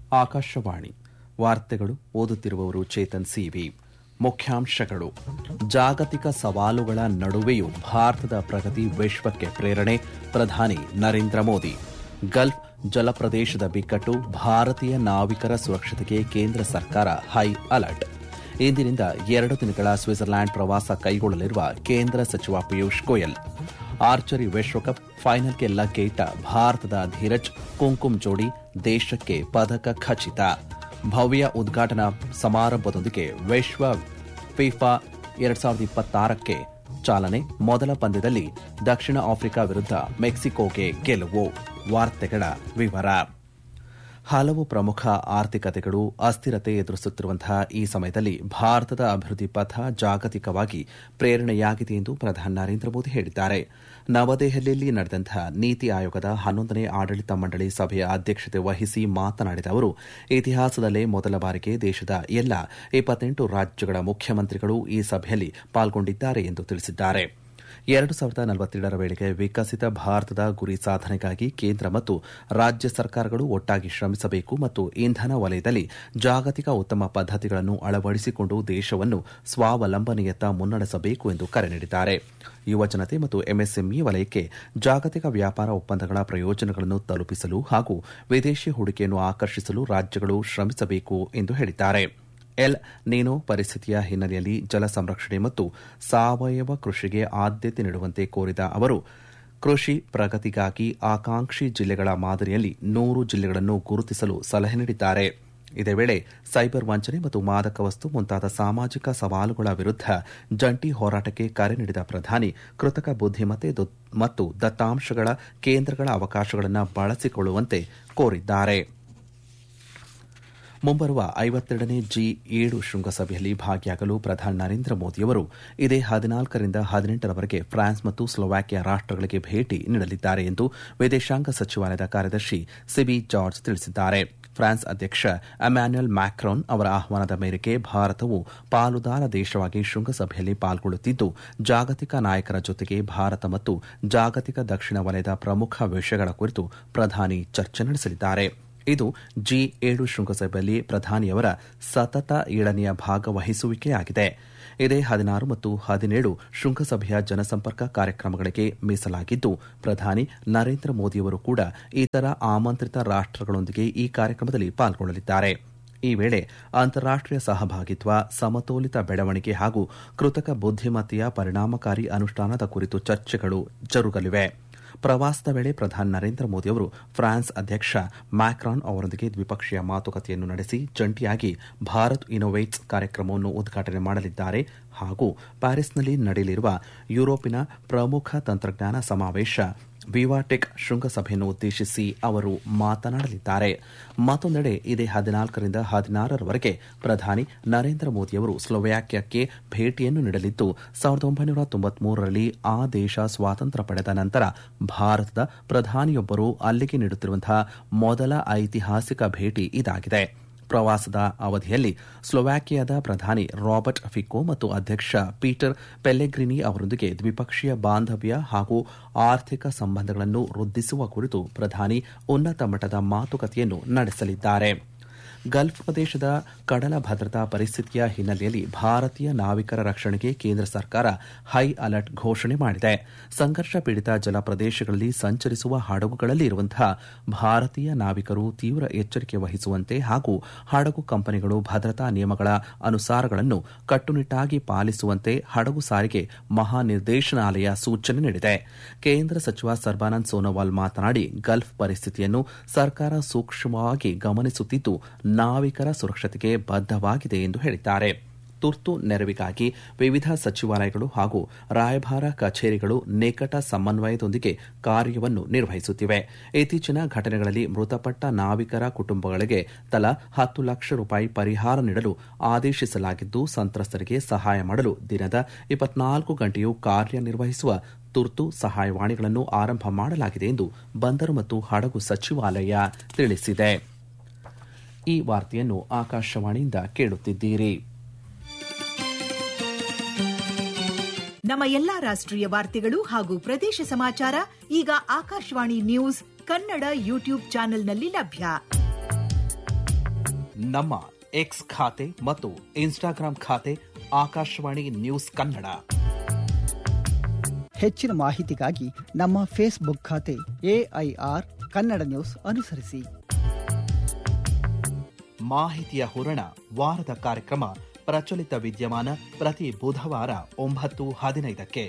ಆಕಾಶವಾಣಿ ವಾರ್ತೆಗಳು ಓದುತ್ತಿರುವವರು ಚೇತನ್ ಸಿವಿ ಮುಖ್ಯಾಂಶಗಳು ಜಾಗತಿಕ ಸವಾಲುಗಳ ನಡುವೆಯೂ ಭಾರತದ ಪ್ರಗತಿ ವಿಶ್ವಕ್ಕೆ ಪ್ರೇರಣೆ ಪ್ರಧಾನಿ ನರೇಂದ್ರ ಮೋದಿ ಗಲ್ಫ್ ಜಲಪ್ರದೇಶದ ಬಿಕ್ಕಟ್ಟು ಭಾರತೀಯ ನಾವಿಕರ ಸುರಕ್ಷತೆಗೆ ಕೇಂದ್ರ ಸರ್ಕಾರ ಹೈ ಅಲರ್ಟ್ ಇಂದಿನಿಂದ ಎರಡು ದಿನಗಳ ಸ್ವಿಟ್ಜರ್ಲ್ಯಾಂಡ್ ಪ್ರವಾಸ ಕೈಗೊಳ್ಳಲಿರುವ ಕೇಂದ್ರ ಸಚಿವ ಪಿಯೂಷ್ ಗೋಯಲ್ ಆರ್ಚರಿ ವಿಶ್ವಕಪ್ ಫೈನಲ್ಗೆ ಲಗ್ಗೇಟ ಭಾರತದ ಧೀರಜ್ ಕುಂಕುಮ್ ಜೋಡಿ ದೇಶಕ್ಕೆ ಪದಕ ಖಚಿತ ಭವ್ಯ ಉದ್ಘಾಟನಾ ಸಮಾರಂಭದೊಂದಿಗೆ ವಿಶ್ವ ಫಿಫಾ ಎರಡ್ ಸಾವಿರದ ಇಪ್ಪತ್ತಾರಕ್ಕೆ ಚಾಲನೆ ಮೊದಲ ಪಂದ್ಯದಲ್ಲಿ ದಕ್ಷಿಣ ಆಫ್ರಿಕಾ ವಿರುದ್ಧ ಮೆಕ್ಸಿಕೋಗೆ ಗೆಲುವು ವಾರ್ತೆಗಳ ವಿವರ ಹಲವು ಪ್ರಮುಖ ಆರ್ಥಿಕತೆಗಳು ಅಸ್ಥಿರತೆ ಎದುರಿಸುತ್ತಿರುವಂತಹ ಈ ಸಮಯದಲ್ಲಿ ಭಾರತದ ಅಭಿವೃದ್ಧಿ ಪಥ ಜಾಗತಿಕವಾಗಿ ಪ್ರೇರಣೆಯಾಗಿದೆ ಎಂದು ಪ್ರಧಾನಿ ನರೇಂದ್ರ ಮೋದಿ ಹೇಳಿದ್ದಾರೆ ನವದೆಹಲಿಯಲ್ಲಿ ನಡೆದಂತಹ ನೀತಿ ಆಯೋಗದ ಹನ್ನೊಂದನೇ ಆಡಳಿತ ಮಂಡಳಿ ಸಭೆಯ ಅಧ್ಯಕ್ಷತೆ ವಹಿಸಿ ಮಾತನಾಡಿದ ಅವರು ಇತಿಹಾಸದಲ್ಲೇ ಮೊದಲ ಬಾರಿಗೆ ದೇಶದ ಎಲ್ಲ ಇಪ್ಪತ್ತೆಂಟು ರಾಜ್ಯಗಳ ಮುಖ್ಯಮಂತ್ರಿಗಳು ಈ ಸಭೆಯಲ್ಲಿ ಪಾಲ್ಗೊಂಡಿದ್ದಾರೆ ಎಂದು ತಿಳಿಸಿದ್ದಾರೆ ಎರಡು ಸಾವಿರದ ನಲವತ್ತೇಳರ ವೇಳೆಗೆ ವಿಕಸಿತ ಭಾರತದ ಗುರಿ ಸಾಧನೆಗಾಗಿ ಕೇಂದ್ರ ಮತ್ತು ರಾಜ್ಯ ಸರ್ಕಾರಗಳು ಒಟ್ಟಾಗಿ ಶ್ರಮಿಸಬೇಕು ಮತ್ತು ಇಂಧನ ವಲಯದಲ್ಲಿ ಜಾಗತಿಕ ಉತ್ತಮ ಪದ್ದತಿಗಳನ್ನು ಅಳವಡಿಸಿಕೊಂಡು ದೇಶವನ್ನು ಸ್ವಾವಲಂಬನೆಯತ್ತ ಮುನ್ನಡೆಸಬೇಕು ಎಂದು ಕರೆ ನೀಡಿದ್ದಾರೆ ಯುವಜನತೆ ಮತ್ತು ಎಂಎಸ್ಎಂಇ ವಲಯಕ್ಕೆ ಜಾಗತಿಕ ವ್ಯಾಪಾರ ಒಪ್ಪಂದಗಳ ಪ್ರಯೋಜನಗಳನ್ನು ತಲುಪಿಸಲು ಹಾಗೂ ವಿದೇಶಿ ಹೂಡಿಕೆಯನ್ನು ಆಕರ್ಷಿಸಲು ರಾಜ್ಯಗಳು ಶ್ರಮಿಸಬೇಕು ಎಂದು ಹೇಳಿದ್ದಾರೆ ಎಲ್ ನೀನೋ ಪರಿಸ್ಥಿತಿಯ ಹಿನ್ನೆಲೆಯಲ್ಲಿ ಜಲ ಸಂರಕ್ಷಣೆ ಮತ್ತು ಸಾವಯವ ಕೃಷಿಗೆ ಆದ್ಯತೆ ನೀಡುವಂತೆ ಕೋರಿದ ಅವರು ಕೃಷಿ ಪ್ರಗತಿಗಾಗಿ ಆಕಾಂಕ್ಷಿ ಜಿಲ್ಲೆಗಳ ಮಾದರಿಯಲ್ಲಿ ನೂರು ಜಿಲ್ಲೆಗಳನ್ನು ಗುರುತಿಸಲು ಸಲಹೆ ನೀಡಿದ್ದಾರೆ ಇದೇ ವೇಳೆ ಸೈಬರ್ ವಂಚನೆ ಮತ್ತು ಮಾದಕ ವಸ್ತು ಮುಂತಾದ ಸಾಮಾಜಿಕ ಸವಾಲುಗಳ ವಿರುದ್ಧ ಜಂಟಿ ಹೋರಾಟಕ್ಕೆ ಕರೆ ನೀಡಿದ ಪ್ರಧಾನಿ ಕೃತಕ ಬುದ್ದಿಮತ್ತೆ ಮತ್ತು ದತ್ತಾಂಶಗಳ ಕೇಂದ್ರಗಳ ಅವಕಾಶಗಳನ್ನು ಬಳಸಿಕೊಳ್ಳುವಂತೆ ಕೋರಿದ್ದಾರೆ ಮುಂಬರುವ ಐವತ್ತೆರಡನೇ ಜಿ ಏಳು ಶೃಂಗಸಭೆಯಲ್ಲಿ ಭಾಗಿಯಾಗಲು ಪ್ರಧಾನಿ ನರೇಂದ್ರ ಮೋದಿಯವರು ಇದೇ ಹದಿನಾಲ್ಕರಿಂದ ಹದಿನೆಂಟರವರೆಗೆ ಫ್ರಾನ್ಸ್ ಮತ್ತು ಸ್ಲೋವಾಕಿಯಾ ರಾಷ್ಟಗಳಿಗೆ ಭೇಟಿ ನೀಡಲಿದ್ದಾರೆ ಎಂದು ವಿದೇಶಾಂಗ ಸಚಿವಾಲಯದ ಕಾರ್ಯದರ್ಶಿ ಸಿಬಿ ಜಾರ್ಜ್ ತಿಳಿಸಿದ್ದಾರೆ ಫ್ರಾನ್ಸ್ ಅಧ್ಯಕ್ಷ ಅಮ್ಯಾನ್ಯುಯಲ್ ಮ್ಯಾಕ್ರಾನ್ ಅವರ ಆಹ್ವಾನದ ಮೇರೆಗೆ ಭಾರತವು ಪಾಲುದಾರ ದೇಶವಾಗಿ ಶೃಂಗಸಭೆಯಲ್ಲಿ ಪಾಲ್ಗೊಳ್ಳುತ್ತಿದ್ದು ಜಾಗತಿಕ ನಾಯಕರ ಜೊತೆಗೆ ಭಾರತ ಮತ್ತು ಜಾಗತಿಕ ದಕ್ಷಿಣ ವಲಯದ ಪ್ರಮುಖ ವಿಷಯಗಳ ಕುರಿತು ಪ್ರಧಾನಿ ಚರ್ಚೆ ನಡೆಸಲಿದ್ದಾರೆ ಇದು ಜಿ ಏಳು ಶೃಂಗಸಭೆಯಲ್ಲಿ ಪ್ರಧಾನಿಯವರ ಸತತ ಏಳನೆಯ ಭಾಗವಹಿಸುವಿಕೆಯಾಗಿದೆ ಇದೇ ಹದಿನಾರು ಮತ್ತು ಹದಿನೇಳು ಶೃಂಗಸಭೆಯ ಜನಸಂಪರ್ಕ ಕಾರ್ಯಕ್ರಮಗಳಿಗೆ ಮೀಸಲಾಗಿದ್ದು ಪ್ರಧಾನಿ ನರೇಂದ್ರ ಮೋದಿಯವರು ಕೂಡ ಇತರ ಆಮಂತ್ರಿತ ರಾಷ್ಟಗಳೊಂದಿಗೆ ಈ ಕಾರ್ಯಕ್ರಮದಲ್ಲಿ ಪಾಲ್ಗೊಳ್ಳಲಿದ್ದಾರೆ ಈ ವೇಳೆ ಅಂತಾರಾಷ್ಟೀಯ ಸಹಭಾಗಿತ್ವ ಸಮತೋಲಿತ ಬೆಳವಣಿಗೆ ಹಾಗೂ ಕೃತಕ ಬುದ್ದಿಮತ್ತೆಯ ಪರಿಣಾಮಕಾರಿ ಅನುಷ್ಠಾನದ ಕುರಿತು ಚರ್ಚೆಗಳು ಜರುಗಲಿವೆ ಪ್ರವಾಸದ ವೇಳೆ ಪ್ರಧಾನಿ ನರೇಂದ್ರ ಮೋದಿ ಅವರು ಫ್ರಾನ್ಸ್ ಅಧ್ಯಕ್ಷ ಮ್ಯಾಕ್ರಾನ್ ಅವರೊಂದಿಗೆ ದ್ವಿಪಕ್ಷೀಯ ಮಾತುಕತೆಯನ್ನು ನಡೆಸಿ ಜಂಟಿಯಾಗಿ ಭಾರತ್ ಇನೋವೇಟ್ಸ್ ಕಾರ್ಯಕ್ರಮವನ್ನು ಉದ್ಘಾಟನೆ ಮಾಡಲಿದ್ದಾರೆ ಹಾಗೂ ಪ್ಯಾರಿಸ್ನಲ್ಲಿ ನಡೆಯಲಿರುವ ಯುರೋಪಿನ ಪ್ರಮುಖ ತಂತ್ರಜ್ಞಾನ ಸಮಾವೇಶ ವಿವಾಟೆಕ್ ಶೃಂಗಸಭೆಯನ್ನು ಉದ್ದೇಶಿಸಿ ಅವರು ಮಾತನಾಡಲಿದ್ದಾರೆ ಮತ್ತೊಂದೆಡೆ ಇದೇ ಹದಿನಾಲ್ಕರಿಂದ ಹದಿನಾರರವರೆಗೆ ಪ್ರಧಾನಿ ನರೇಂದ್ರ ಮೋದಿಯವರು ಸ್ಲೋವ್ಯಾಕಿಯಾಕ್ಕೆ ಭೇಟಿಯನ್ನು ನೀಡಲಿದ್ದು ಸಾವಿರದ ಒಂಬೈನೂರ ತೊಂಬತ್ಮೂರರಲ್ಲಿ ಆ ದೇಶ ಸ್ವಾತಂತ್ರ್ಯ ಪಡೆದ ನಂತರ ಭಾರತದ ಪ್ರಧಾನಿಯೊಬ್ಬರು ಅಲ್ಲಿಗೆ ನೀಡುತ್ತಿರುವಂತಹ ಮೊದಲ ಐತಿಹಾಸಿಕ ಭೇಟಿ ಇದಾಗಿದೆ ಪ್ರವಾಸದ ಅವಧಿಯಲ್ಲಿ ಸ್ಲೋವ್ಯಾಕಿಯಾದ ಪ್ರಧಾನಿ ರಾಬರ್ಟ್ ಫಿಕೋ ಮತ್ತು ಅಧ್ಯಕ್ಷ ಪೀಟರ್ ಪೆಲ್ಲೆಗ್ರಿನಿ ಅವರೊಂದಿಗೆ ದ್ವಿಪಕ್ಷೀಯ ಬಾಂಧವ್ಯ ಹಾಗೂ ಆರ್ಥಿಕ ಸಂಬಂಧಗಳನ್ನು ವೃದ್ಧಿಸುವ ಕುರಿತು ಪ್ರಧಾನಿ ಉನ್ನತ ಮಟ್ಟದ ಮಾತುಕತೆಯನ್ನು ನಡೆಸಲಿದ್ದಾರೆ ಗಲ್ಫ್ ಪ್ರದೇಶದ ಕಡಲ ಭದ್ರತಾ ಪರಿಸ್ಥಿತಿಯ ಹಿನ್ನೆಲೆಯಲ್ಲಿ ಭಾರತೀಯ ನಾವಿಕರ ರಕ್ಷಣೆಗೆ ಕೇಂದ್ರ ಸರ್ಕಾರ ಹೈ ಅಲರ್ಟ್ ಘೋಷಣೆ ಮಾಡಿದೆ ಸಂಘರ್ಷ ಪೀಡಿತ ಜಲ ಪ್ರದೇಶಗಳಲ್ಲಿ ಸಂಚರಿಸುವ ಹಡಗುಗಳಲ್ಲಿ ಇರುವಂತಹ ಭಾರತೀಯ ನಾವಿಕರು ತೀವ್ರ ಎಚ್ಚರಿಕೆ ವಹಿಸುವಂತೆ ಹಾಗೂ ಹಡಗು ಕಂಪನಿಗಳು ಭದ್ರತಾ ನಿಯಮಗಳ ಅನುಸಾರಗಳನ್ನು ಕಟ್ಟುನಿಟ್ಟಾಗಿ ಪಾಲಿಸುವಂತೆ ಹಡಗು ಸಾರಿಗೆ ಮಹಾನಿರ್ದೇಶನಾಲಯ ಸೂಚನೆ ನೀಡಿದೆ ಕೇಂದ್ರ ಸಚಿವ ಸರ್ಬಾನಂದ್ ಸೋನೋವಾಲ್ ಮಾತನಾಡಿ ಗಲ್ಫ್ ಪರಿಸ್ಥಿತಿಯನ್ನು ಸರ್ಕಾರ ಸೂಕ್ಷ್ಮವಾಗಿ ಗಮನಿಸುತ್ತಿದ್ದು ನಾವಿಕರ ಸುರಕ್ಷತೆಗೆ ಬದ್ಧವಾಗಿದೆ ಎಂದು ಹೇಳಿದ್ದಾರೆ ತುರ್ತು ನೆರವಿಗಾಗಿ ವಿವಿಧ ಸಚಿವಾಲಯಗಳು ಹಾಗೂ ರಾಯಭಾರ ಕಚೇರಿಗಳು ನಿಕಟ ಸಮನ್ವಯದೊಂದಿಗೆ ಕಾರ್ಯವನ್ನು ನಿರ್ವಹಿಸುತ್ತಿವೆ ಇತ್ತೀಚಿನ ಘಟನೆಗಳಲ್ಲಿ ಮೃತಪಟ್ಟ ನಾವಿಕರ ಕುಟುಂಬಗಳಿಗೆ ತಲಾ ಹತ್ತು ಲಕ್ಷ ರೂಪಾಯಿ ಪರಿಹಾರ ನೀಡಲು ಆದೇಶಿಸಲಾಗಿದ್ದು ಸಂತ್ರಸ್ತರಿಗೆ ಸಹಾಯ ಮಾಡಲು ದಿನದ ಇಪ್ಪತ್ನಾಲ್ಕು ಗಂಟೆಯೂ ಕಾರ್ಯನಿರ್ವಹಿಸುವ ತುರ್ತು ಸಹಾಯವಾಣಿಗಳನ್ನು ಆರಂಭ ಮಾಡಲಾಗಿದೆ ಎಂದು ಬಂದರು ಮತ್ತು ಹಡಗು ಸಚಿವಾಲಯ ತಿಳಿಸಿದೆ ಈ ವಾರ್ತೆಯನ್ನು ಆಕಾಶವಾಣಿಯಿಂದ ಕೇಳುತ್ತಿದ್ದೀರಿ ನಮ್ಮ ಎಲ್ಲಾ ರಾಷ್ಟ್ರೀಯ ವಾರ್ತೆಗಳು ಹಾಗೂ ಪ್ರದೇಶ ಸಮಾಚಾರ ಈಗ ಆಕಾಶವಾಣಿ ನ್ಯೂಸ್ ಕನ್ನಡ ಯೂಟ್ಯೂಬ್ ಚಾನೆಲ್ನಲ್ಲಿ ಲಭ್ಯ ನಮ್ಮ ಎಕ್ಸ್ ಖಾತೆ ಮತ್ತು ಇನ್ಸ್ಟಾಗ್ರಾಂ ಖಾತೆ ಆಕಾಶವಾಣಿ ನ್ಯೂಸ್ ಕನ್ನಡ ಹೆಚ್ಚಿನ ಮಾಹಿತಿಗಾಗಿ ನಮ್ಮ ಫೇಸ್ಬುಕ್ ಖಾತೆ ಎಐಆರ್ ಕನ್ನಡ ನ್ಯೂಸ್ ಅನುಸರಿಸಿ ಮಾಹಿತಿಯ ಹೂರಣ ವಾರದ ಕಾರ್ಯಕ್ರಮ ಪ್ರಚಲಿತ ವಿದ್ಯಮಾನ ಪ್ರತಿ ಬುಧವಾರ ಒಂಬತ್ತು ಹದಿನೈದಕ್ಕೆ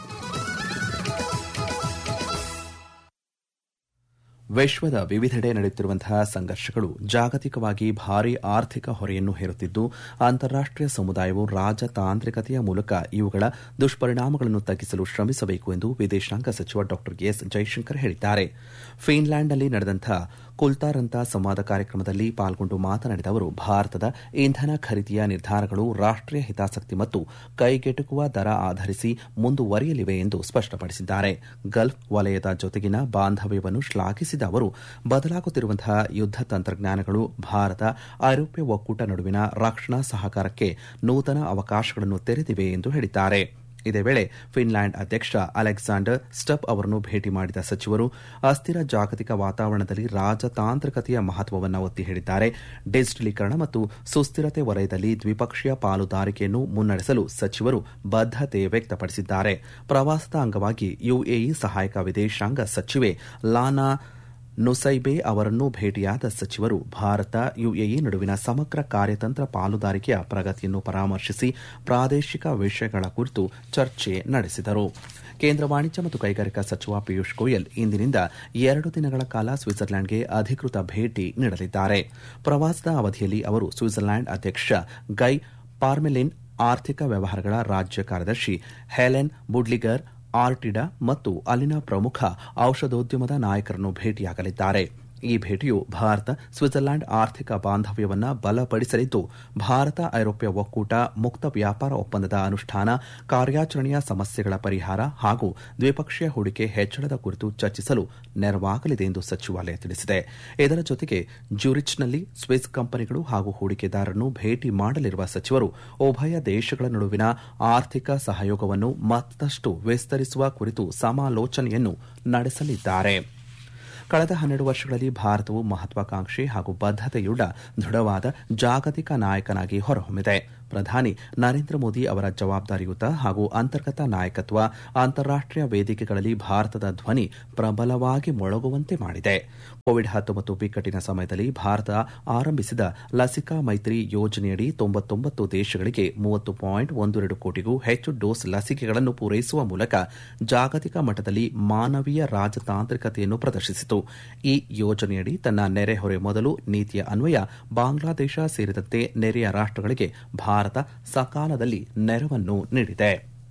ವಿಶ್ವದ ವಿವಿಧೆಡೆ ನಡೆಯುತ್ತಿರುವಂತಹ ಸಂಘರ್ಷಗಳು ಜಾಗತಿಕವಾಗಿ ಭಾರೀ ಆರ್ಥಿಕ ಹೊರೆಯನ್ನು ಹೇರುತ್ತಿದ್ದು ಅಂತಾರಾಷ್ಟೀಯ ಸಮುದಾಯವು ರಾಜತಾಂತ್ರಿಕತೆಯ ಮೂಲಕ ಇವುಗಳ ದುಷ್ಪರಿಣಾಮಗಳನ್ನು ತಗ್ಗಿಸಲು ಶ್ರಮಿಸಬೇಕು ಎಂದು ವಿದೇಶಾಂಗ ಸಚಿವ ಡಾ ಎಸ್ ಜೈಶಂಕರ್ ಹೇಳಿದ್ದಾರೆ ಫಿನ್ಲ್ಯಾಂಡ್ನಲ್ಲಿ ನಡೆದಂತಹ ಕುಲ್ತಾರಂತ ಸಂವಾದ ಕಾರ್ಯಕ್ರಮದಲ್ಲಿ ಪಾಲ್ಗೊಂಡು ಮಾತನಾಡಿದ ಅವರು ಭಾರತದ ಇಂಧನ ಖರೀದಿಯ ನಿರ್ಧಾರಗಳು ರಾಷ್ಟೀಯ ಹಿತಾಸಕ್ತಿ ಮತ್ತು ಕೈಗೆಟುಕುವ ದರ ಆಧರಿಸಿ ಮುಂದುವರಿಯಲಿವೆ ಎಂದು ಸ್ಪಷ್ಟಪಡಿಸಿದ್ದಾರೆ ಗಲ್ಫ್ ವಲಯದ ಜೊತೆಗಿನ ಬಾಂಧವ್ಯವನ್ನು ಶ್ಲಾಘಿಸಿದ ಅವರು ಬದಲಾಗುತ್ತಿರುವಂತಹ ಯುದ್ಧ ತಂತ್ರಜ್ಞಾನಗಳು ಭಾರತ ಐರೋಪ್ಯ ಒಕ್ಕೂಟ ನಡುವಿನ ರಕ್ಷಣಾ ಸಹಕಾರಕ್ಕೆ ನೂತನ ಅವಕಾಶಗಳನ್ನು ತೆರೆದಿವೆ ಎಂದು ಹೇಳಿದ್ದಾರೆ ಇದೇ ವೇಳೆ ಫಿನ್ಲ್ಯಾಂಡ್ ಅಧ್ಯಕ್ಷ ಅಲೆಕ್ಸಾಂಡರ್ ಸ್ಟಪ್ ಅವರನ್ನು ಭೇಟಿ ಮಾಡಿದ ಸಚಿವರು ಅಸ್ಥಿರ ಜಾಗತಿಕ ವಾತಾವರಣದಲ್ಲಿ ರಾಜತಾಂತ್ರಿಕತೆಯ ಮಹತ್ವವನ್ನು ಒತ್ತಿ ಹೇಳಿದ್ದಾರೆ ಡಿಜಿಟಲೀಕರಣ ಮತ್ತು ಸುಸ್ಥಿರತೆ ವಲಯದಲ್ಲಿ ದ್ವಿಪಕ್ಷೀಯ ಪಾಲುದಾರಿಕೆಯನ್ನು ಮುನ್ನಡೆಸಲು ಸಚಿವರು ಬದ್ದತೆ ವ್ಯಕ್ತಪಡಿಸಿದ್ದಾರೆ ಪ್ರವಾಸದ ಅಂಗವಾಗಿ ಯುಎಇ ಸಹಾಯಕ ವಿದೇಶಾಂಗ ಸಚಿವೆ ಲಾನಾ ನುಸೈಬೆ ಅವರನ್ನು ಭೇಟಿಯಾದ ಸಚಿವರು ಭಾರತ ಯುಎಇ ನಡುವಿನ ಸಮಗ್ರ ಕಾರ್ಯತಂತ್ರ ಪಾಲುದಾರಿಕೆಯ ಪ್ರಗತಿಯನ್ನು ಪರಾಮರ್ಶಿಸಿ ಪ್ರಾದೇಶಿಕ ವಿಷಯಗಳ ಕುರಿತು ಚರ್ಚೆ ನಡೆಸಿದರು ಕೇಂದ್ರ ವಾಣಿಜ್ಯ ಮತ್ತು ಕೈಗಾರಿಕಾ ಸಚಿವ ಪಿಯೂಷ್ ಗೋಯಲ್ ಇಂದಿನಿಂದ ಎರಡು ದಿನಗಳ ಕಾಲ ಸ್ವಿಟ್ಜರ್ಲ್ಯಾಂಡ್ಗೆ ಅಧಿಕೃತ ಭೇಟಿ ನೀಡಲಿದ್ದಾರೆ ಪ್ರವಾಸದ ಅವಧಿಯಲ್ಲಿ ಅವರು ಸ್ವಿಟ್ಜರ್ಲ್ಯಾಂಡ್ ಅಧ್ಯಕ್ಷ ಗೈ ಪಾರ್ಮೆಲಿನ್ ಆರ್ಥಿಕ ವ್ಯವಹಾರಗಳ ರಾಜ್ಯ ಕಾರ್ಯದರ್ಶಿ ಹೆಲೆನ್ ಬುಡ್ಲಿಗರ್ ಆರ್ಟಿಡಾ ಮತ್ತು ಅಲ್ಲಿನ ಪ್ರಮುಖ ಔಷಧೋದ್ಯಮದ ನಾಯಕರನ್ನು ಭೇಟಿಯಾಗಲಿದ್ದಾರೆ ಈ ಭೇಟಿಯು ಭಾರತ ಸ್ವಿಟ್ಜರ್ಲ್ಯಾಂಡ್ ಆರ್ಥಿಕ ಬಾಂಧವ್ಯವನ್ನ ಬಲಪಡಿಸಲಿದ್ದು ಭಾರತ ಐರೋಪ್ಯ ಒಕ್ಕೂಟ ಮುಕ್ತ ವ್ಯಾಪಾರ ಒಪ್ಪಂದದ ಅನುಷ್ಠಾನ ಕಾರ್ಯಾಚರಣೆಯ ಸಮಸ್ಯೆಗಳ ಪರಿಹಾರ ಹಾಗೂ ದ್ವಿಪಕ್ಷೀಯ ಹೂಡಿಕೆ ಹೆಚ್ಚಳದ ಕುರಿತು ಚರ್ಚಿಸಲು ನೆರವಾಗಲಿದೆ ಎಂದು ಸಚಿವಾಲಯ ತಿಳಿಸಿದೆ ಇದರ ಜೊತೆಗೆ ಜ್ಯೂರಿಚ್ನಲ್ಲಿ ಸ್ವಿಸ್ ಕಂಪನಿಗಳು ಹಾಗೂ ಹೂಡಿಕೆದಾರರನ್ನು ಭೇಟಿ ಮಾಡಲಿರುವ ಸಚಿವರು ಉಭಯ ದೇಶಗಳ ನಡುವಿನ ಆರ್ಥಿಕ ಸಹಯೋಗವನ್ನು ಮತ್ತಷ್ಟು ವಿಸ್ತರಿಸುವ ಕುರಿತು ಸಮಾಲೋಚನೆಯನ್ನು ನಡೆಸಲಿದ್ದಾರೆ ಕಳೆದ ಹನ್ನೆರಡು ವರ್ಷಗಳಲ್ಲಿ ಭಾರತವು ಮಹತ್ವಾಕಾಂಕ್ಷಿ ಹಾಗೂ ಬದ್ದತೆಯುಳ್ಳ ದೃಢವಾದ ಜಾಗತಿಕ ನಾಯಕನಾಗಿ ಹೊರಹೊಮ್ಮಿದೆ ಪ್ರಧಾನಿ ನರೇಂದ್ರ ಮೋದಿ ಅವರ ಜವಾಬ್ದಾರಿಯುತ ಹಾಗೂ ಅಂತರ್ಗತ ನಾಯಕತ್ವ ಅಂತಾರಾಷ್ಟೀಯ ವೇದಿಕೆಗಳಲ್ಲಿ ಭಾರತದ ಧ್ವನಿ ಪ್ರಬಲವಾಗಿ ಮೊಳಗುವಂತೆ ಮಾಡಿದೆ ಕೋವಿಡ್ ಹತ್ತೊಂಬತ್ತು ಬಿಕ್ಕಟ್ಟಿನ ಸಮಯದಲ್ಲಿ ಭಾರತ ಆರಂಭಿಸಿದ ಲಸಿಕಾ ಮೈತ್ರಿ ಯೋಜನೆಯಡಿ ತೊಂಬತ್ತೊಂಬತ್ತು ದೇಶಗಳಿಗೆ ಮೂವತ್ತು ಪಾಯಿಂಟ್ ಒಂದು ಎರಡು ಕೋಟಿಗೂ ಹೆಚ್ಚು ಡೋಸ್ ಲಸಿಕೆಗಳನ್ನು ಪೂರೈಸುವ ಮೂಲಕ ಜಾಗತಿಕ ಮಟ್ಟದಲ್ಲಿ ಮಾನವೀಯ ರಾಜತಾಂತ್ರಿಕತೆಯನ್ನು ಪ್ರದರ್ಶಿಸಿತು ಈ ಯೋಜನೆಯಡಿ ತನ್ನ ನೆರೆಹೊರೆ ಮೊದಲು ನೀತಿಯ ಅನ್ವಯ ಬಾಂಗ್ಲಾದೇಶ ಸೇರಿದಂತೆ ನೆರೆಯ ರಾಷ್ಟಗಳಿಗೆ ಭಾರತ ಸಕಾಲದಲ್ಲಿ ನೆರವನ್ನು ನೀಡಿದೆ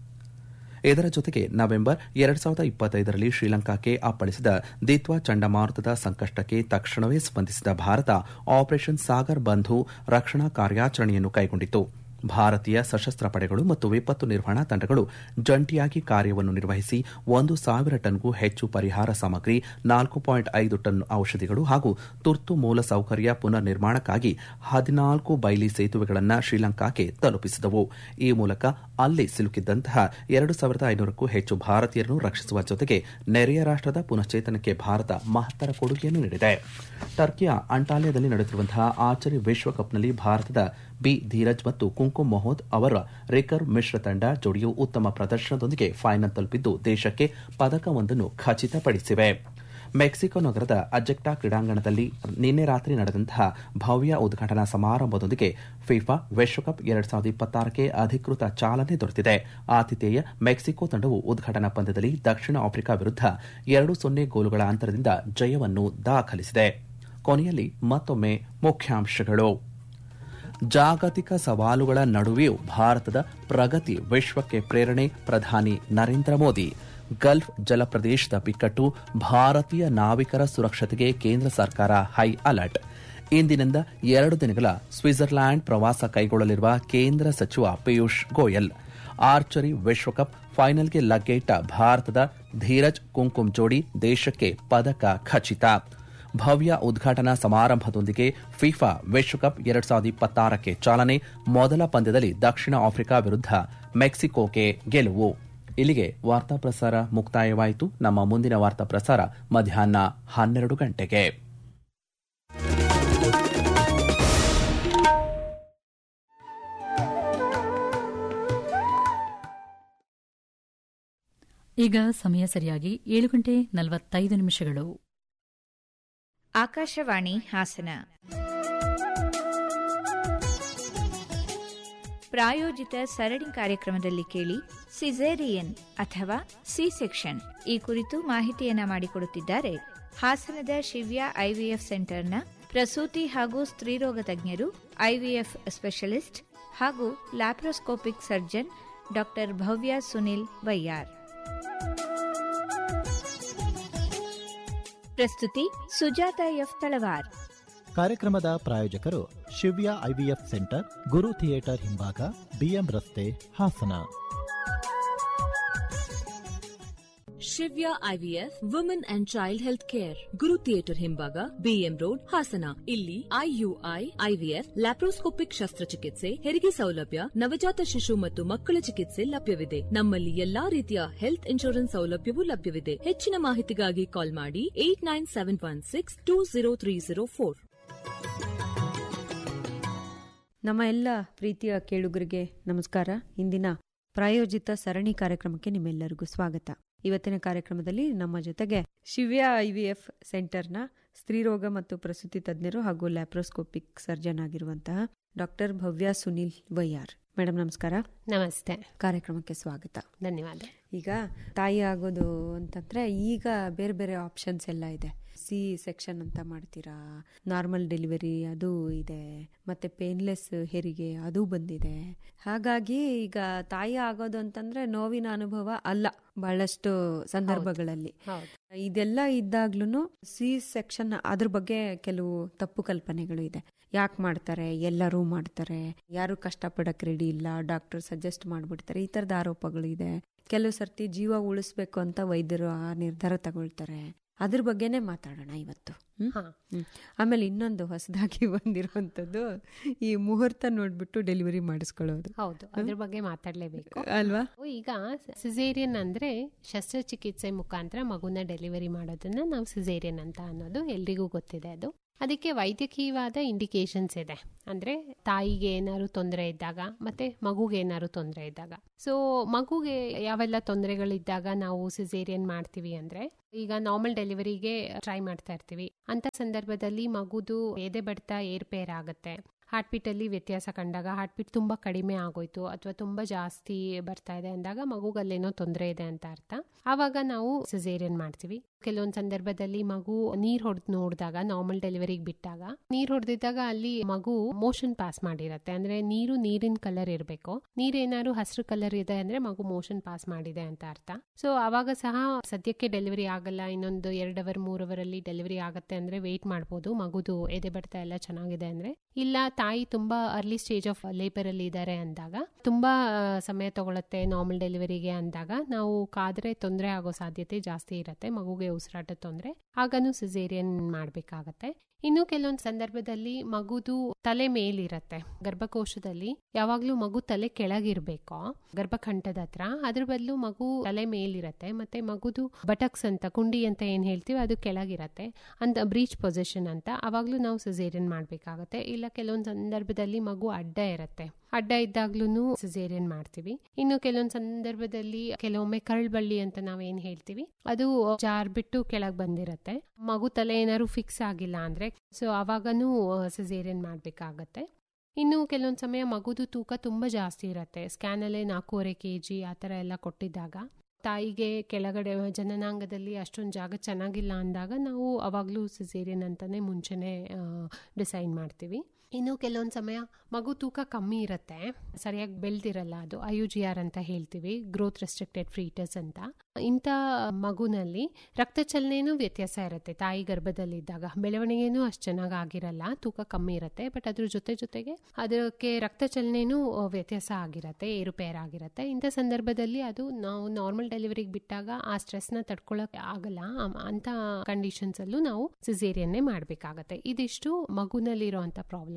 ಇದರ ಜೊತೆಗೆ ನವೆಂಬರ್ ಎರಡ್ ಸಾವಿರದ ಇಪ್ಪತ್ತೈದರಲ್ಲಿ ಶ್ರೀಲಂಕಾಕ್ಕೆ ಅಪ್ಪಳಿಸಿದ ದಿತ್ವಾ ಚಂಡಮಾರುತದ ಸಂಕಷ್ಟಕ್ಕೆ ತಕ್ಷಣವೇ ಸ್ಪಂದಿಸಿದ ಭಾರತ ಆಪರೇಷನ್ ಸಾಗರ್ ಬಂಧು ರಕ್ಷಣಾ ಕಾರ್ಯಾಚರಣೆಯನ್ನು ಕೈಗೊಂಡಿತು ಭಾರತೀಯ ಸಶಸ್ತ್ರ ಪಡೆಗಳು ಮತ್ತು ವಿಪತ್ತು ನಿರ್ವಹಣಾ ತಂಡಗಳು ಜಂಟಿಯಾಗಿ ಕಾರ್ಯವನ್ನು ನಿರ್ವಹಿಸಿ ಒಂದು ಸಾವಿರ ಟನ್ಗೂ ಹೆಚ್ಚು ಪರಿಹಾರ ಸಾಮಗ್ರಿ ನಾಲ್ಕು ಪಾಯಿಂಟ್ ಐದು ಟನ್ ಔಷಧಿಗಳು ಹಾಗೂ ತುರ್ತು ಮೂಲ ಸೌಕರ್ಯ ಪುನರ್ ನಿರ್ಮಾಣಕ್ಕಾಗಿ ಹದಿನಾಲ್ಕು ಬೈಲಿ ಸೇತುವೆಗಳನ್ನು ಶ್ರೀಲಂಕಾಕ್ಕೆ ತಲುಪಿಸಿದವು ಈ ಮೂಲಕ ಅಲ್ಲಿ ಸಿಲುಕಿದ್ದಂತಹ ಎರಡು ಸಾವಿರದ ಐನೂರಕ್ಕೂ ಹೆಚ್ಚು ಭಾರತೀಯರನ್ನು ರಕ್ಷಿಸುವ ಜೊತೆಗೆ ನೆರೆಯ ರಾಷ್ಟದ ಪುನಶ್ಚೇತನಕ್ಕೆ ಭಾರತ ಮಹತ್ತರ ಕೊಡುಗೆಯನ್ನು ನೀಡಿದೆ ಟರ್ಕಿಯ ಅಂಟಾಲಿಯಾದಲ್ಲಿ ನಡೆಯುತ್ತಿರುವಂತಹ ಆರ್ಚರಿ ವಿಶ್ವಕಪ್ನಲ್ಲಿ ಭಾರತದ ಬಿ ಧೀರಜ್ ಮತ್ತು ಕುಂಕುಮ್ ಮೊಹೋದ್ ಅವರ ರಿಕರ್ ಮಿಶ್ರ ತಂಡ ಜೋಡಿಯು ಉತ್ತಮ ಪ್ರದರ್ಶನದೊಂದಿಗೆ ಫೈನಲ್ ತಲುಪಿದ್ದು ದೇಶಕ್ಕೆ ಪದಕವೊಂದನ್ನು ಖಚಿತಪಡಿಸಿವೆ ಮೆಕ್ಸಿಕೋ ನಗರದ ಅಜೆಕ್ಟಾ ಕ್ರೀಡಾಂಗಣದಲ್ಲಿ ನಿನ್ನೆ ರಾತ್ರಿ ನಡೆದಂತಹ ಭವ್ಯ ಉದ್ಘಾಟನಾ ಸಮಾರಂಭದೊಂದಿಗೆ ಫಿಫಾ ವಿಶ್ವಕಪ್ ಎರಡ್ ಸಾವಿರದ ಇಪ್ಪತ್ತಾರಕ್ಕೆ ಅಧಿಕೃತ ಚಾಲನೆ ದೊರೆತಿದೆ ಆತಿಥೇಯ ಮೆಕ್ಸಿಕೋ ತಂಡವು ಉದ್ಘಾಟನಾ ಪಂದ್ಯದಲ್ಲಿ ದಕ್ಷಿಣ ಆಫ್ರಿಕಾ ವಿರುದ್ಧ ಎರಡು ಸೊನ್ನೆ ಗೋಲುಗಳ ಅಂತರದಿಂದ ಜಯವನ್ನು ದಾಖಲಿಸಿದೆ ಕೊನೆಯಲ್ಲಿ ಮತ್ತೊಮ್ಮೆ ಮುಖ್ಯಾಂಶಗಳು ಜಾಗತಿಕ ಸವಾಲುಗಳ ನಡುವೆಯೂ ಭಾರತದ ಪ್ರಗತಿ ವಿಶ್ವಕ್ಕೆ ಪ್ರೇರಣೆ ಪ್ರಧಾನಿ ನರೇಂದ್ರ ಮೋದಿ ಗಲ್ಫ್ ಜಲಪ್ರದೇಶದ ಬಿಕ್ಕಟ್ಟು ಭಾರತೀಯ ನಾವಿಕರ ಸುರಕ್ಷತೆಗೆ ಕೇಂದ್ರ ಸರ್ಕಾರ ಹೈ ಅಲರ್ಟ್ ಇಂದಿನಿಂದ ಎರಡು ದಿನಗಳ ಸ್ವಿಟ್ಜರ್ಲ್ಯಾಂಡ್ ಪ್ರವಾಸ ಕೈಗೊಳ್ಳಲಿರುವ ಕೇಂದ್ರ ಸಚಿವ ಪಿಯೂಷ್ ಗೋಯಲ್ ಆರ್ಚರಿ ವಿಶ್ವಕಪ್ ಫೈನಲ್ಗೆ ಲಗ್ಗೆಯಿಟ್ಟ ಭಾರತದ ಧೀರಜ್ ಕುಂಕುಮ್ ಜೋಡಿ ದೇಶಕ್ಕೆ ಪದಕ ಖಚಿತ ಭವ್ಯ ಉದ್ಘಾಟನಾ ಸಮಾರಂಭದೊಂದಿಗೆ ಫಿಫಾ ವಿಶ್ವಕಪ್ ಎರಡ್ ಸಾವಿರದ ಇಪ್ಪತ್ತಾರಕ್ಕೆ ಚಾಲನೆ ಮೊದಲ ಪಂದ್ಯದಲ್ಲಿ ದಕ್ಷಿಣ ಆಫ್ರಿಕಾ ವಿರುದ್ಧ ಮೆಕ್ಸಿಕೋಗೆ ಗೆಲುವು ಇಲ್ಲಿಗೆ ವಾರ್ತಾ ಪ್ರಸಾರ ಮುಕ್ತಾಯವಾಯಿತು ನಮ್ಮ ಮುಂದಿನ ವಾರ್ತಾ ಪ್ರಸಾರ ಮಧ್ಯಾಹ್ನ ಹನ್ನೆರಡು ಗಂಟೆಗೆ ಈಗ ಸಮಯ ಸರಿಯಾಗಿ ಏಳು ಗಂಟೆ ನಲವತ್ತೈದು ನಿಮಿಷಗಳು ಆಕಾಶವಾಣಿ ಹಾಸನ ಪ್ರಾಯೋಜಿತ ಸರಣಿ ಕಾರ್ಯಕ್ರಮದಲ್ಲಿ ಕೇಳಿ ಸಿಸೇರಿಯನ್ ಅಥವಾ ಸಿ ಸೆಕ್ಷನ್ ಈ ಕುರಿತು ಮಾಹಿತಿಯನ್ನ ಮಾಡಿಕೊಡುತ್ತಿದ್ದಾರೆ ಹಾಸನದ ಶಿವ್ಯ ಐವಿಎಫ್ ಸೆಂಟರ್ನ ಪ್ರಸೂತಿ ಹಾಗೂ ಸ್ತ್ರೀರೋಗ ತಜ್ಞರು ಐವಿಎಫ್ ಸ್ಪೆಷಲಿಸ್ಟ್ ಹಾಗೂ laparoscopic surgeon doctor Bhavya Sunil Vaiyar ಪ್ರಸ್ತುತಿ ಸುಜಾತ ಎಫ್ ತಳವಾರ್ ಕಾರ್ಯಕ್ರಮದ ಪ್ರಾಯೋಜಕರು Shivya IVF centre Guru theatre ಹಿಂಭಾಗ ಬಿಎಂ ರಸ್ತೆ Hassan Shivya IVF women and child health care Guru theatre ಹಿಂಭಾಗ ಬಿಎಂ ರೋಡ್ ಹಾಸನ ಇಲ್ಲಿ ಐಯುಐ ಐವಿಎಫ್ ಲ್ಯಾಪ್ರೋಸ್ಕೋಪಿಕ್ ಶಸ್ತ್ರಚಿಕಿತ್ಸೆ ಹೆರಿಗೆ ಸೌಲಭ್ಯ ನವಜಾತ ಶಿಶು ಮತ್ತು ಮಕ್ಕಳ ಚಿಕಿತ್ಸೆ ಲಭ್ಯವಿದೆ ನಮ್ಮಲ್ಲಿ ಎಲ್ಲಾ ರೀತಿಯ ಹೆಲ್ತ್ ಇನ್ಶೂರೆನ್ಸ್ ಸೌಲಭ್ಯವೂ ಲಭ್ಯವಿದೆ ಹೆಚ್ಚಿನ ಮಾಹಿತಿಗಾಗಿ ಕಾಲ್ ಮಾಡಿ eight nine seven one six two zero three zero four ನಮ್ಮ ಎಲ್ಲ ಪ್ರೀತಿಯ ಕೇಳುಗರಿಗೆ ನಮಸ್ಕಾರ ಇಂದಿನ ಪ್ರಾಯೋಜಿತ ಸರಣಿ ಕಾರ್ಯಕ್ರಮಕ್ಕೆ ನಿಮ್ಮೆಲ್ಲರಿಗೂ ಸ್ವಾಗತ ಇವತ್ತಿನ ಕಾರ್ಯಕ್ರಮದಲ್ಲಿ ನಮ್ಮ ಜೊತೆಗೆ ಶಿವ್ಯ ಐವಿಎಫ್ ಸೆಂಟರ್ನ ಸ್ತ್ರೀರೋಗ ಮತ್ತು ಪ್ರಸೂತಿ ತಜ್ಞರು ಹಾಗೂ ಲ್ಯಾಪ್ರೋಸ್ಕೋಪಿಕ್ ಸರ್ಜನ್ ಆಗಿರುವಂತಹ ಡಾಕ್ಟರ್ ಭವ್ಯ ಸುನಿಲ್ ವೈಯಾರ್ ಮೇಡಮ್ ನಮಸ್ಕಾರ ನಮಸ್ತೆ ಕಾರ್ಯಕ್ರಮಕ್ಕೆ ಸ್ವಾಗತ ಧನ್ಯವಾದ ಈಗ ತಾಯಿ ಆಗೋದು ಅಂತಂದ್ರೆ ಈಗ ಬೇರೆ ಬೇರೆ ಆಪ್ಷನ್ಸ್ ಎಲ್ಲ ಇದೆ ಸಿ ಸೆಕ್ಷನ್ ಅಂತ ಮಾಡ್ತೀರಾ ನಾರ್ಮಲ್ ಡೆಲಿವರಿ ಅದು ಇದೆ ಮತ್ತೆ ಪೇನ್ಲೆಸ್ ಹೆರಿಗೆ ಅದು ಬಂದಿದೆ ಹಾಗಾಗಿ ಈಗ ತಾಯಿ ಆಗೋದು ಅಂತಂದ್ರೆ ನೋವಿನ ಅನುಭವ ಅಲ್ಲ ಬಹಳಷ್ಟು ಸಂದರ್ಭಗಳಲ್ಲಿ ಇದೆಲ್ಲ ಇದ್ದಾಗ್ಲೂ ಸಿ ಸೆಕ್ಷನ್ ಅದ್ರ ಬಗ್ಗೆ ಕೆಲವು ತಪ್ಪು ಕಲ್ಪನೆಗಳು ಇದೆ ಯಾಕೆ ಮಾಡ್ತಾರೆ ಎಲ್ಲರೂ ಮಾಡ್ತಾರೆ ಯಾರು ಕಷ್ಟಪಡಕ್ ರೆಡಿ ಇಲ್ಲ ಡಾಕ್ಟರ್ ಸಜೆಸ್ಟ್ ಮಾಡ್ಬಿಡ್ತಾರೆ ಈ ತರದ ಆರೋಪಗಳು ಇದೆ ಕೆಲವು ಸರ್ತಿ ಜೀವ ಉಳಿಸ್ಬೇಕು ಅಂತ ವೈದ್ಯರು ಆ ನಿರ್ಧಾರ ತಗೊಳ್ತಾರೆ ಅದ್ರ ಬಗ್ಗೆನೇ ಮಾತಾಡೋಣ ಇವತ್ತು ಹ್ಮ್? ಹ್ಮ್. ಆಮೇಲೆ ಇನ್ನೊಂದು ಹೊಸದಾಗಿ ಬಂದಿರುವಂತದ್ದು ಈ ಮುಹೂರ್ತ ನೋಡ್ಬಿಟ್ಟು ಡೆಲಿವರಿ ಮಾಡಿಸ್ಕೊಳ್ಳೋದು ಹೌದು ಅದ್ರ ಬಗ್ಗೆ ಮಾತಾಡ್ಲೇಬೇಕು ಅಲ್ವಾ ಈಗ ಸಿಸೇರಿಯನ್ ಅಂದ್ರೆ ಶಸ್ತ್ರಚಿಕಿತ್ಸೆ ಮುಖಾಂತರ ಮಗುನ ಡೆಲಿವರಿ ಮಾಡೋದನ್ನ ನಾವು ಸಿಸೇರಿಯನ್ ಅಂತ ಅನ್ನೋದು ಎಲ್ರಿಗೂ ಗೊತ್ತಿದೆ ಅದು ಅದಕ್ಕೆ ವೈದ್ಯಕೀಯವಾದ ಇಂಡಿಕೇಶನ್ಸ್ ಇದೆ ಅಂದ್ರೆ ತಾಯಿಗೆ ಏನಾದ್ರು ತೊಂದರೆ ಇದ್ದಾಗ ಮತ್ತೆ ಮಗುಗೆ ಏನಾದ್ರು ತೊಂದರೆ ಇದ್ದಾಗ ಸೊ ಮಗುಗೆ ಯಾವೆಲ್ಲ ತೊಂದರೆಗಳಿದ್ದಾಗ ನಾವು ಸಿಸೇರಿಯನ್ ಮಾಡ್ತೀವಿ ಅಂದ್ರೆ ಈಗ ನಾರ್ಮಲ್ ಡೆಲಿವರಿಗೆ ಟ್ರೈ ಮಾಡ್ತಾ ಇರ್ತೀವಿ ಅಂತ ಸಂದರ್ಭದಲ್ಲಿ ಮಗುದು ಎದೆ ಬಡ್ತ ಏರ್ಪೇರ್ ಆಗುತ್ತೆ ಹಾರ್ಟ್ ಬೀಟ್ ಅಲ್ಲಿ ವ್ಯತ್ಯಾಸ ಕಂಡಾಗ ಹಾರ್ಟ್ ಬೀಟ್ ತುಂಬಾ ಕಡಿಮೆ ಆಗೋಯ್ತು ಅಥವಾ ತುಂಬಾ ಜಾಸ್ತಿ ಬರ್ತಾ ಇದೆ ಅಂದಾಗ ಮಗುಗಲ್ಲೇನೋ ತೊಂದರೆ ಇದೆ ಅಂತ ಅರ್ಥ ಆವಾಗ ನಾವು ಸಿಸೇರಿಯನ್ ಮಾಡ್ತೀವಿ ಕೆಲವೊಂದು ಸಂದರ್ಭದಲ್ಲಿ ಮಗು ನೀರ್ ಹೊಡೆದ್ ನೋಡಿದಾಗ ನಾರ್ಮಲ್ ಡೆಲಿವರಿಗೆ ಬಿಟ್ಟಾಗ ನೀರ್ ಹೊಡೆದಿದ್ದಾಗ ಅಲ್ಲಿ ಮಗು ಮೋಷನ್ ಪಾಸ್ ಮಾಡಿರತ್ತೆ ಅಂದ್ರೆ ನೀರು ನೀರಿನ ಕಲರ್ ಇರಬೇಕು ನೀರೇನಾದ್ರು ಹಸಿರು ಕಲರ್ ಇದೆ ಅಂದ್ರೆ ಮಗು ಮೋಷನ್ ಪಾಸ್ ಮಾಡಿದೆ ಅಂತ ಅರ್ಥ ಸೊ ಅವಾಗ ಸಹ ಸದ್ಯಕ್ಕೆ ಡೆಲಿವರಿ ಆಗಲ್ಲ ಇನ್ನೊಂದು ಎರಡು ಅವರ್ ಮೂರ್ ಅವರ್ ಅಲ್ಲಿ ಡೆಲಿವರಿ ಆಗತ್ತೆ ಅಂದ್ರೆ ವೇಟ್ ಮಾಡ್ಬೋದು ಮಗುದು ಎದೆ ಬಡ್ತ ಎಲ್ಲ ಚೆನ್ನಾಗಿದೆ ಅಂದ್ರೆ ಇಲ್ಲ ತಾಯಿ ತುಂಬಾ ಅರ್ಲಿ ಸ್ಟೇಜ್ ಆಫ್ ಲೇಬರ್ ಅಲ್ಲಿ ಇದ್ದಾರೆ ಅಂದಾಗ ತುಂಬಾ ಆ, ಸಮಯ ತಗೊಳತ್ತೆ ನಾರ್ಮಲ್ ಡೆಲಿವರಿಗೆ ಅಂದಾಗ ನಾವು ಕಾದ್ರೆ ತೊಂದರೆ ಆಗೋ ಸಾಧ್ಯತೆ ಜಾಸ್ತಿ ಇರತ್ತೆ ಮಗುಗೆ ಉಸಿರಾಟ ತೊಂದರೆ ಆಗನು ಸಿಸೇರಿಯನ್ ಮಾಡ್ಬೇಕಾಗತ್ತೆ ಇನ್ನು ಕೆಲವೊಂದು ಸಂದರ್ಭದಲ್ಲಿ ಮಗುದು ತಲೆ ಮೇಲಿರತ್ತೆ ಗರ್ಭಕೋಶದಲ್ಲಿ ಯಾವಾಗ್ಲೂ ಮಗು ತಲೆ ಕೆಳಗಿರ್ಬೇಕು ಗರ್ಭಕಂಠದ ಹತ್ರ ಅದ್ರ ಬದಲು ಮಗು ತಲೆ ಮೇಲಿರತ್ತೆ ಮತ್ತೆ ಮಗುದು ಬಟಕ್ಸ್ ಅಂತ ಕುಂಡಿ ಅಂತ ಏನ್ ಹೇಳ್ತೀವಿ ಅದು ಕೆಳಗಿರತ್ತೆ ಅಂತ ಬ್ರೀಚ್ ಪೊಸಿಷನ್ ಅಂತ ಅವಾಗ್ಲೂ ನಾವು ಸಿಸೇರಿಯನ್ ಮಾಡ್ಬೇಕಾಗತ್ತೆ ಇಲ್ಲ ಕೆಲವೊಂದು ಸಂದರ್ಭದಲ್ಲಿ ಮಗು ಅಡ್ಡ ಇರತ್ತೆ ಅಡ್ಡ ಇದ್ದಾಗ್ಲೂ ಸಿಸೇರಿಯನ್ ಮಾಡ್ತೀವಿ ಇನ್ನು ಕೆಲವೊಂದು ಸಂದರ್ಭದಲ್ಲಿ ಕೆಲವೊಮ್ಮೆ ಕರಳ್ಬಳ್ಳಿ ಅಂತ ನಾವೇನ್ ಹೇಳ್ತೀವಿ ಅದು ಜಾರ್ ಬಿಟ್ಟು ಕೆಳಗ್ ಬಂದಿರತ್ತೆ ಮಗು ತಲೆ ಏನಾದ್ರು ಫಿಕ್ಸ್ ಆಗಿಲ್ಲ ಅಂದ್ರೆ ಸೊ ಅವಾಗನೂ ಸಿಸೇರಿಯನ್ ಮಾಡ್ಬೇಕಾಗತ್ತೆ ಇನ್ನು ಕೆಲವೊಂದು ಸಮಯ ಮಗುದು ತೂಕ ತುಂಬಾ ಜಾಸ್ತಿ ಇರತ್ತೆ ಸ್ಕ್ಯಾನ್ ಅಲ್ಲೇ ನಾಲ್ಕೂವರೆ ಕೆ ಜಿ ಆ ಥರ ಎಲ್ಲ ಕೊಟ್ಟಿದ್ದಾಗ ತಾಯಿಗೆ ಕೆಳಗಡೆ ಜನನಾಂಗದಲ್ಲಿ ಅಷ್ಟೊಂದು ಜಾಗ ಚೆನ್ನಾಗಿಲ್ಲ ಅಂದಾಗ ನಾವು ಅವಾಗಲೂ ಸಿಸೇರಿಯನ್ ಅಂತಾನೆ ಮುಂಚೆನೆ ಡಿಸೈಡ್ ಮಾಡ್ತೀವಿ ಇನ್ನು ಕೆಲವೊಂದು ಸಮಯ ಮಗು ತೂಕ ಕಮ್ಮಿ ಇರುತ್ತೆ ಸರಿಯಾಗಿ ಬೆಳೆದಿರಲ್ಲ ಅದು ಐ ಯು ಜಿ ಆರ್ ಅಂತ ಹೇಳ್ತೀವಿ ಗ್ರೋತ್ ರೆಸ್ಟ್ರಿಕ್ಟೆಡ್ ಫ್ರೀಟಸ್ ಅಂತ ಇಂಥ ಮಗುನಲ್ಲಿ ರಕ್ತ ಚಲನೆನೂ ವ್ಯತ್ಯಾಸ ಇರುತ್ತೆ ತಾಯಿ ಗರ್ಭದಲ್ಲಿದ್ದಾಗ ಬೆಳವಣಿಗೆನೂ ಅಷ್ಟು ಚೆನ್ನಾಗಿ ಆಗಿರಲ್ಲ ತೂಕ ಕಮ್ಮಿ ಇರುತ್ತೆ ಬಟ್ ಅದ್ರ ಜೊತೆ ಜೊತೆಗೆ ಅದಕ್ಕೆ ರಕ್ತ ಚಲನೆನೂ ವ್ಯತ್ಯಾಸ ಆಗಿರತ್ತೆ ಏರುಪೇರ್ ಆಗಿರತ್ತೆ ಇಂಥ ಸಂದರ್ಭದಲ್ಲಿ ಅದು ನಾವು ನಾರ್ಮಲ್ ಡೆಲಿವರಿಗೆ ಬಿಟ್ಟಾಗ ಆ ಸ್ಟ್ರೆಸ್ನ ತಡ್ಕೊಳಕ್ ಆಗಲ್ಲ ಅಮ್- ಅಂತ ಕಂಡೀಷನ್ಸ್ ಅಲ್ಲೂ ನಾವು ಸಿಸೇರಿಯನ್ನೇ ಮಾಡಬೇಕಾಗತ್ತೆ ಇದಿಷ್ಟು ಮಗುನಲ್ಲಿರುವಂತ ಪ್ರಾಬ್ಲಮ್ಸ್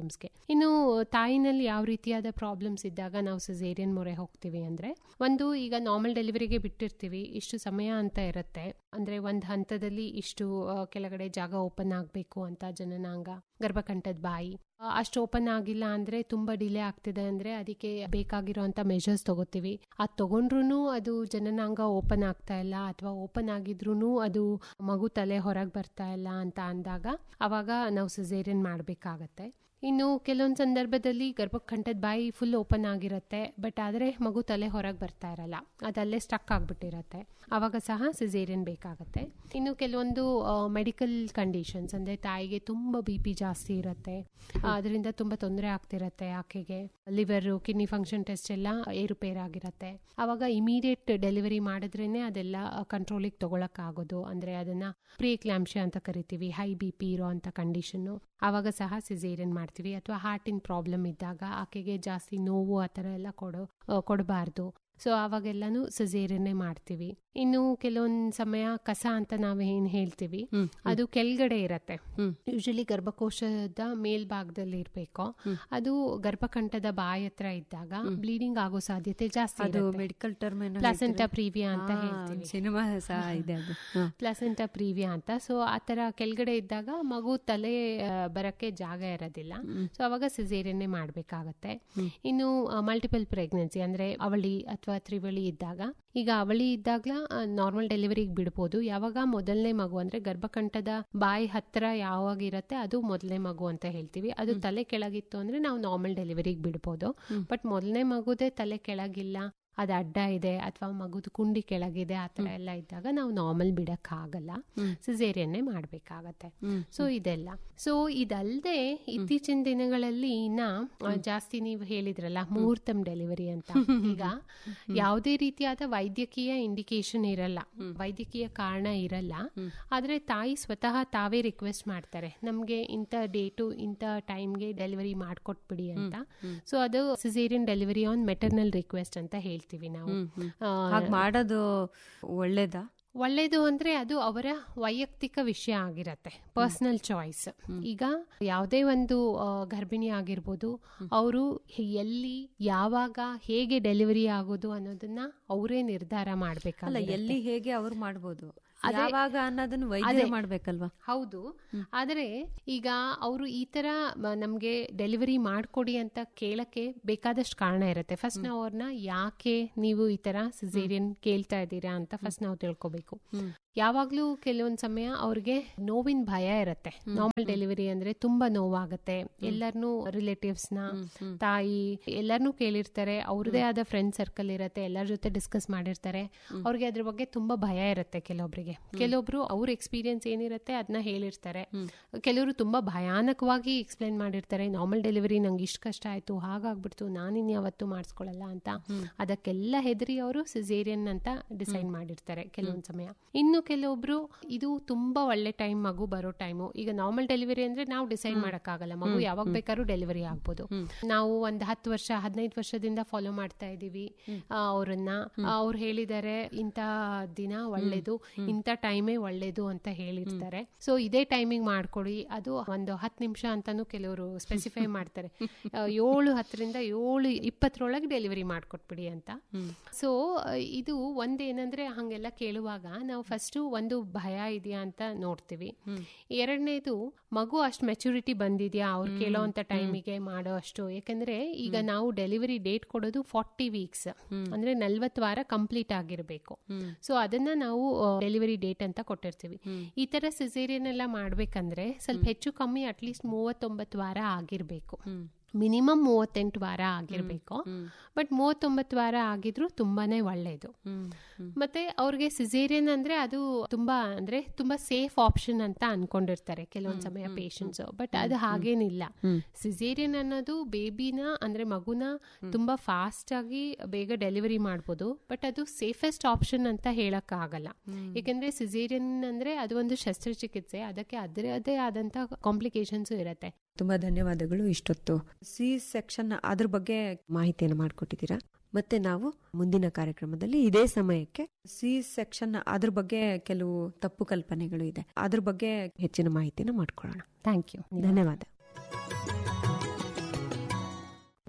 ಪ್ರಾಬ್ಲಮ್ಸ್ಗೆ ಇನ್ನು ತಾಯಿನಲ್ಲಿ ಯಾವ ರೀತಿಯಾದ ಪ್ರಾಬ್ಲಮ್ಸ್ ಇದ್ದಾಗ ನಾವು ಸಿಸೇರಿಯನ್ ಮೊರೆ ಹೋಗ್ತೀವಿ ಅಂದ್ರೆ ಒಂದು ಈಗ ನಾರ್ಮಲ್ ಡೆಲಿವರಿಗೆ ಬಿಟ್ಟಿರ್ತೀವಿ ಇಷ್ಟು ಸಮಯ ಅಂತ ಇರುತ್ತೆ ಅಂದ್ರೆ ಒಂದು ಹಂತದಲ್ಲಿ ಇಷ್ಟು ಆ, ಕೆಳಗಡೆ ಜಾಗ ಓಪನ್ ಆಗಬೇಕು ಅಂತ ಜನನಾಂಗ ಗರ್ಭಕಂಠದ ಬಾಯಿ ಆ, ಅಷ್ಟು ಓಪನ್ ಆಗಿಲ್ಲ ಅಂದ್ರೆ ತುಂಬಾ ಡಿಲೇ ಆಗ್ತಿದೆ ಅಂದ್ರೆ ಅದಕ್ಕೆ ಬೇಕಾಗಿರೋಂಥ ಮೆಷರ್ಸ್ ತಗೋತೀವಿ ಅದು ತಗೊಂಡ್ರು ಅದು ಜನನಾಂಗ ಓಪನ್ ಆಗ್ತಾ ಇಲ್ಲ ಅಥವಾ ಓಪನ್ ಆಗಿದ್ರು ಅದು ಮಗು ತಲೆ ಹೊರಗೆ ಬರ್ತಾ ಇಲ್ಲ ಅಂತ ಅಂದಾಗ ಅವಾಗ ನಾವು ಸಿಸೇರಿಯನ್ ಮಾಡಬೇಕಾಗತ್ತೆ ಇನ್ನು ಕೆಲವೊಂದು ಸಂದರ್ಭದಲ್ಲಿ ಗರ್ಭಕಂಠದ ಬಾಯಿ ಫುಲ್ ಓಪನ್ ಆಗಿರುತ್ತೆ ಬಟ್ ಆದರೆ ಮಗು ತಲೆ ಹೊರಗೆ ಬರ್ತಾ ಇರಲ್ಲ ಅದಲ್ಲೇ ಸ್ಟಕ್ ಆಗಿಬಿಟ್ಟಿರತ್ತೆ ಆವಾಗ ಸಹ ಸಿಸೇರಿಯನ್ ಬೇಕಾಗತ್ತೆ ಇನ್ನು ಕೆಲವೊಂದು ಮೆಡಿಕಲ್ ಕಂಡೀಷನ್ಸ್ ಅಂದರೆ ತಾಯಿಗೆ ತುಂಬ ಬಿ ಪಿ ಜಾಸ್ತಿ ಇರುತ್ತೆ ಅದರಿಂದ ತುಂಬ ತೊಂದರೆ ಆಗ್ತಿರತ್ತೆ ಆಕೆಗೆ ಲಿವರ್ ಕಿಡ್ನಿ ಫಂಕ್ಷನ್ ಟೆಸ್ಟ್ ಎಲ್ಲ ಏರುಪೇರಾಗಿರತ್ತೆ ಆವಾಗ ಇಮಿಡಿಯೇಟ್ ಡೆಲಿವರಿ ಮಾಡಿದ್ರೇನೆ ಅದೆಲ್ಲ ಕಂಟ್ರೋಲಿಗೆ ತಗೊಳಕ್ಕಾಗೋದು ಅಂದರೆ ಅದನ್ನ ಪ್ರಿಕ್ಲಾಂಶ ಅಂತ ಕರಿತೀವಿ ಹೈ ಬಿ ಪಿ ಇರೋ ಅಂತ ಕಂಡೀಷನ್ನು ಆವಾಗ ಸಹ ಸಿಸೇರಿಯನ್ ಮಾಡ್ತೀವಿ ಅಥವಾ ಹಾರ್ಟಿನ ಪ್ರಾಬ್ಲಮ್ ಇದ್ದಾಗ ಆಕೆಗೆ ಜಾಸ್ತಿ ನೋವು ಆ ಥರ ಎಲ್ಲ ಕೊಡೋ ಆ, ಕೊಡಬಾರ್ದು ಸೊ ಆವಾಗೆಲ್ಲಾನು ಸಿಸೇರಿಯನ್ನೇ ಮಾಡ್ತೀವಿ ಇನ್ನು ಕೆಲವೊಂದು ಸಮಯ ಕಸ ಅಂತ ನಾವು ಏನ್ ಹೇಳ್ತೀವಿ ಅದು ಕೆಳಗಡೆ ಇರತ್ತೆ ಯೂಶಲಿ ಗರ್ಭಕೋಶದ ಮೇಲ್ಭಾಗದಲ್ಲಿ ಇರಬೇಕು ಅದು ಗರ್ಭಕಂಠದ ಬಾಯಿ ಹತ್ರ ಇದ್ದಾಗ ಬ್ಲೀಡಿಂಗ್ ಆಗೋ ಸಾಧ್ಯತೆ ಜಾಸ್ತಿ ಅದು ಇರುತ್ತೆ. ಮೆಡಿಕಲ್ ಟರ್ಮ್ ಪ್ಲಾಸೆಂಟಾ ಪ್ರೀವಿಯಾ ಅಂತ ಹೇಳ್ತೀವಿ ಸಿನಿಮಾ ಸಹ ಇದೆ ಅದು ಹ. ಪ್ಲಾಸೆಂಟಾ ಪ್ರೀವಿಯಾ ಅಂತ ಸೊ ಆ ತರ ಕೆಳಗಡೆ ಇದ್ದಾಗ ಮಗು ತಲೆ ಆ, ಬರಕ್ಕೆ ಜಾಗ ಇರೋದಿಲ್ಲ ಸೊ ಅವಾಗ ಸಿಸೇರಿಯನ್ನೇ ಮಾಡಬೇಕಾಗತ್ತೆ ಇನ್ನು ಮಲ್ಟಿಪಲ್ ಪ್ರೆಗ್ನೆನ್ಸಿ ಅಂದ್ರೆ ಅವಳಿ ಅಥವಾ ತ್ರಿವಳಿ ಇದ್ದಾಗ ಈಗ ಅವಳಿ ಇದ್ದಾಗ್ಲ ನಾರ್ಮಲ್ ಡೆಲಿವರಿಗೆ ಬಿಡ್ಬೋದು ಯಾವಾಗ ಮೊದಲನೇ ಮಗು ಅಂದ್ರೆ ಗರ್ಭಕಂಠದ ಬಾಯಿ ಹತ್ರ ಯಾವಾಗ ಇರತ್ತೆ ಅದು ಮೊದಲನೇ ಮಗು ಅಂತ ಹೇಳ್ತೀವಿ ಅದು ತಲೆ ಕೆಳಗಿತ್ತು ಅಂದ್ರೆ ನಾವು ನಾರ್ಮಲ್ ಡೆಲಿವರಿಗೆ ಬಿಡ್ಬೋದು ಬಟ್ ಮೊದಲನೇ ಮಗುದೇ ತಲೆ ಕೆಳಗಿಲ್ಲ ಅದು ಅಡ್ಡ ಇದೆ ಅಥವಾ ಮಗುದು ಕುಂಡಿ ಕೆಳಗಿದೆ ಆ ಥರ ಎಲ್ಲ ಇದ್ದಾಗ ನಾವು ನಾರ್ಮಲ್ ಬಿಡಕ್ ಆಗಲ್ಲ ಸಿಸೇರಿಯನ್ನೇ ಮಾಡ್ಬೇಕಾಗತ್ತೆ ಸೊ ಇದೆಲ್ಲ ಸೊ ಇದಲ್ದೆ ಇತ್ತೀಚಿನ ದಿನಗಳಲ್ಲಿ ಇನ್ನ ಆ, ಜಾಸ್ತಿ ನೀವು ಹೇಳಿದ್ರಲ್ಲ ಮುಹೂರ್ತಂ ಡೆಲಿವರಿ ಅಂತ ಈಗ ಯಾವುದೇ ರೀತಿಯಾದ ವೈದ್ಯಕೀಯ ಇಂಡಿಕೇಶನ್ ಇರಲ್ಲ ವೈದ್ಯಕೀಯ ಕಾರಣ ಇರಲ್ಲ ಆದ್ರೆ ತಾಯಿ ಸ್ವತಃ ತಾವೇ ರಿಕ್ವೆಸ್ಟ್ ಮಾಡ್ತಾರೆ ನಮ್ಗೆ ಇಂಥ ಡೇಟು ಇಂಥ ಟೈಮ್ಗೆ ಡೆಲಿವರಿ ಮಾಡ್ಕೊಟ್ಬಿಡಿ ಅಂತ ಸೊ ಅದು caesarean delivery on maternal request ಅಂತ ಹೇಳ್ತೀವಿ ನಾವು ಆ, ಹಾಗೆ ಮಾಡೋದು ಒಳ್ಳೇದಾ ಒಳ್ಳೇದು ಅಂದ್ರೆ ಅದು ಅವರ ವೈಯಕ್ತಿಕ ವಿಷಯ ಆಗಿರತ್ತೆ ಪರ್ಸನಲ್ ಚಾಯ್ಸ್ ಈಗ ಯಾವುದೇ ಒಂದು ಆ, ಗರ್ಭಿಣಿ ಆಗಿರ್ಬೋದು ಅವರು ಎಲ್ಲಿ ಯಾವಾಗ ಹೇಗೆ ಡೆಲಿವರಿ ಆಗೋದು ಅನ್ನೋದನ್ನ ಅವರೇ ನಿರ್ಧಾರ ಅಲ್ಲ ಮಾಡ್ಬೇಕಲ್ಲ ಎಲ್ಲಿ ಹೇಗೆ ಅವ್ರು ಮಾಡ್ಬೋದು ಅದೇ- ಯಾವಾಗ ಅನ್ನೋದನ್ನ ವೈದ್ಯರು ಅದೇ. ಮಾಡ್ಬೇಕಲ್ವಾ ಹೌದು ಆದರೆ ಈಗ ಅವರು ಈ ತರ ಮ- ನಮ್ಗೆ ಡೆಲಿವರಿ ಮಾಡ್ಕೊಡಿ ಅಂತ ಕೇಳಕ್ಕೆ ಬೇಕಾದಷ್ಟು ಕಾರಣ ಇರುತ್ತೆ ಫಸ್ಟ್ ನಾವು ಅವ್ರನ್ನ ಯಾಕೆ ನೀವು ಈ ತರ ಸಿಸೇರಿಯನ್ ಕೇಳ್ತಾ ಇದ್ದೀರಾ ಅಂತ ಫಸ್ಟ್ ನಾವು ತಿಳ್ಕೊಬೇಕು ಯಾವಾಗ್ಲೂ ಕೆಲವೊಂದ್ ಸಮಯ ಅವ್ರಿಗೆ ನೋವಿನ ಭಯ ಇರತ್ತೆ ನಾರ್ಮಲ್ ಡೆಲಿವರಿ ಅಂದ್ರೆ ತುಂಬಾ ನೋವಾಗತ್ತೆ ಎಲ್ಲರನ್ನೂ ರಿಲೇಟಿವ್ಸ್ ನ ತಾಯಿ ಎಲ್ಲರನ್ನೂ ಕೇಳಿರ್ತಾರೆ ಅವ್ರದೇ ಆದ ಫ್ರೆಂಡ್ ಸರ್ಕಲ್ ಇರತ್ತೆ ಎಲ್ಲರ ಜೊತೆ ಡಿಸ್ಕಸ್ ಮಾಡಿರ್ತಾರೆ ಅವ್ರಿಗೆ ಅದ್ರ ಬಗ್ಗೆ ತುಂಬಾ ಭಯ ಇರುತ್ತೆ ಕೆಲವೊಬ್ರಿಗೆ ಕೆಲವೊಬ್ರು ಅವ್ರ ಎಕ್ಸ್ಪೀರಿಯನ್ಸ್ ಏನಿರುತ್ತೆ ಅದನ್ನ ಹೇಳಿರ್ತಾರೆ ಕೆಲವರು ತುಂಬಾ ಭಯಾನಕವಾಗಿ ಎಕ್ಸ್ಪ್ಲೈನ್ ಮಾಡಿರ್ತಾರೆ ನಾರ್ಮಲ್ ಡೆಲಿವರಿ ನಂಗೆ ಇಷ್ಟು ಕಷ್ಟ ಆಯ್ತು ಹಾಗಾಗ್ಬಿಡ್ತು ನಾನಿನ್ ಯಾವತ್ತೂ ಮಾಡಿಸ್ಕೊಳ್ಳಲ್ಲ ಅಂತ ಅದಕ್ಕೆಲ್ಲ ಹೆದರಿ ಅವರು ಸಿಸೇರಿಯನ್ ಅಂತ ಡಿಸೈಡ್ ಮಾಡಿರ್ತಾರೆ ಕೆಲವೊಂದ್ ಸಮಯ ಇನ್ನು ಕೆಲವೊಬ್ರು ಇದು ತುಂಬಾ ಒಳ್ಳೆ ಟೈಮ್ ಮಗು ಬರೋ ಟೈಮು ಈಗ ನಾರ್ಮಲ್ ಡೆಲಿವರಿ ಅಂದ್ರೆ ನಾವು ಡಿಸೈಡ್ ಮಾಡಕ್ಕಾಗಲ್ಲ ಮಗು ಯಾವಾಗ ಬೇಕಾದ್ರೂ ಡೆಲಿವರಿ ಆಗ್ಬೋದು ನಾವು ಒಂದ್ ಹತ್ತು ವರ್ಷ ಹದಿನೈದು ವರ್ಷದಿಂದ ಫಾಲೋ ಮಾಡ್ತಾ ಇದೀವಿ ಆ, ಅವ್ರನ್ನ ಅವ್ರು ಹೇಳಿದ್ದಾರೆ ಇಂಥ ದಿನ ಒಳ್ಳೇದು ಇಂಥ ಟೈಮೇ ಒಳ್ಳೇದು ಅಂತ ಹೇಳಿರ್ತಾರೆ ಸೊ ಇದೇ ಟೈಮಿಂಗ್ ಮಾಡ್ಕೊಡಿ ಅದು ಒಂದು ಹತ್ತು ನಿಮಿಷ ಅಂತಾನು ಕೆಲವರು ಸ್ಪೆಸಿಫೈ ಮಾಡ್ತಾರೆ ಆ, ಏಳು ಹತ್ತರಿಂದ ಏಳು ಇಪ್ಪತ್ತರೊಳಗೆ ಡೆಲಿವರಿ ಮಾಡ್ಕೊಟ್ಬಿಡಿ ಅಂತ ಸೊ ಇದು ಒಂದೇನಂದ್ರೆ ಹಂಗೆಲ್ಲ ಕೇಳುವಾಗ ನಾವು ಫಸ್ಟ್ ಒಂದು ಭಯ ಇದೆಯಾ ಅಂತ ನೋಡ್ತೀವಿ ಎರಡನೇದು ಮಗು ಅಷ್ಟು ಮೆಚುರಿಟಿ ಬಂದಿದ್ಯಾ ಅವ್ರು ಕೇಳೋಂತ ಟೈಮಿಗೆ ಮಾಡೋ ಅಷ್ಟು ಯಾಕಂದ್ರೆ ಈಗ ನಾವು ಡೆಲಿವರಿ ಡೇಟ್ ಕೊಡೋದು ಫಾರ್ಟಿ ವೀಕ್ಸ್ ಅಂದ್ರೆ ನಲ್ವತ್ತು ವಾರ ಕಂಪ್ಲೀಟ್ ಆಗಿರ್ಬೇಕು ಸೊ ಅದನ್ನ ನಾವು ಡೆಲಿವರಿ ಡೇಟ್ ಅಂತ ಕೊಟ್ಟಿರ್ತೀವಿ ಈ ತರ ಸಿಸೇರಿಯನ್ ಎಲ್ಲ ಮಾಡ್ಬೇಕಂದ್ರೆ ಸ್ವಲ್ಪ ಹೆಚ್ಚು ಕಮ್ಮಿ ಅಟ್ಲೀಸ್ಟ್ ಮೂವತ್ತೊಂಬತ್ತು ವಾರ ಆಗಿರ್ಬೇಕು ಮಿನಿಮಮ್ ಮೂವತ್ತೆಂಟು ವಾರ ಆಗಿರ್ಬೇಕು ಬಟ್ ಮೂವತ್ತೊಂಬತ್ತು ವಾರ ಆಗಿದ್ರು ತುಂಬಾನೇ ಒಳ್ಳೇದು ಮತ್ತೆ ಅವ್ರಿಗೆ ಸಿಸೇರಿಯನ್ ಅಂದ್ರೆ ಅದು ತುಂಬಾ ಅಂದ್ರೆ ತುಂಬಾ ಸೇಫ್ ಆಪ್ಷನ್ ಅಂತ ಅನ್ಕೊಂಡಿರ್ತಾರೆ ಕೆಲವೊಂದ್ ಸಮಯ ಪೇಷಂಟ್ಸ್ ಬಟ್ ಅದು ಹಾಗೇನಿಲ್ಲ ಸಿಸೇರಿಯನ್ ಅನ್ನೋದು ಬೇಬಿನ ಅಂದ್ರೆ ಮಗುನ ತುಂಬಾ ಫಾಸ್ಟ್ ಆಗಿ ಬೇಗ ಡೆಲಿವರಿ ಮಾಡ್ಬೋದು ಬಟ್ ಅದು ಸೇಫೆಸ್ಟ್ ಆಪ್ಷನ್ ಅಂತ ಹೇಳಕ್ ಆಗಲ್ಲ ಯಾಕಂದ್ರೆ ಸಿಸೇರಿಯನ್ ಅಂದ್ರೆ ಅದು ಒಂದು ಶಸ್ತ್ರಚಿಕಿತ್ಸೆ ಅದಕ್ಕೆ ಅದರದೇ ಆದಂತ ಕಾಂಪ್ಲಿಕೇಶನ್ಸ್ ಇರತ್ತೆ ತುಂಬಾ ಧನ್ಯವಾದಗಳು ಇಷ್ಟೊತ್ತು ಸಿ ಸೆಕ್ಷನ್ ಅದ್ರ ಬಗ್ಗೆ ಮಾಹಿತಿಯನ್ನು ಮಾಡಿಕೊಟ್ಟಿದ್ದೀರಾ ಮತ್ತೆ ನಾವು ಮುಂದಿನ ಕಾರ್ಯಕ್ರಮದಲ್ಲಿ ಇದೇ ಸಮಯಕ್ಕೆ ಸಿ ಸೆಕ್ಷನ್ ಅದ್ರ ಬಗ್ಗೆ ಕೆಲವು ತಪ್ಪು ಕಲ್ಪನೆಗಳು ಇದೆ ಅದ್ರ ಬಗ್ಗೆ ಹೆಚ್ಚಿನ ಮಾಹಿತಿನ ಮಾಡ್ಕೊಳ್ಳೋಣ ಥ್ಯಾಂಕ್ ಯು ಧನ್ಯವಾದ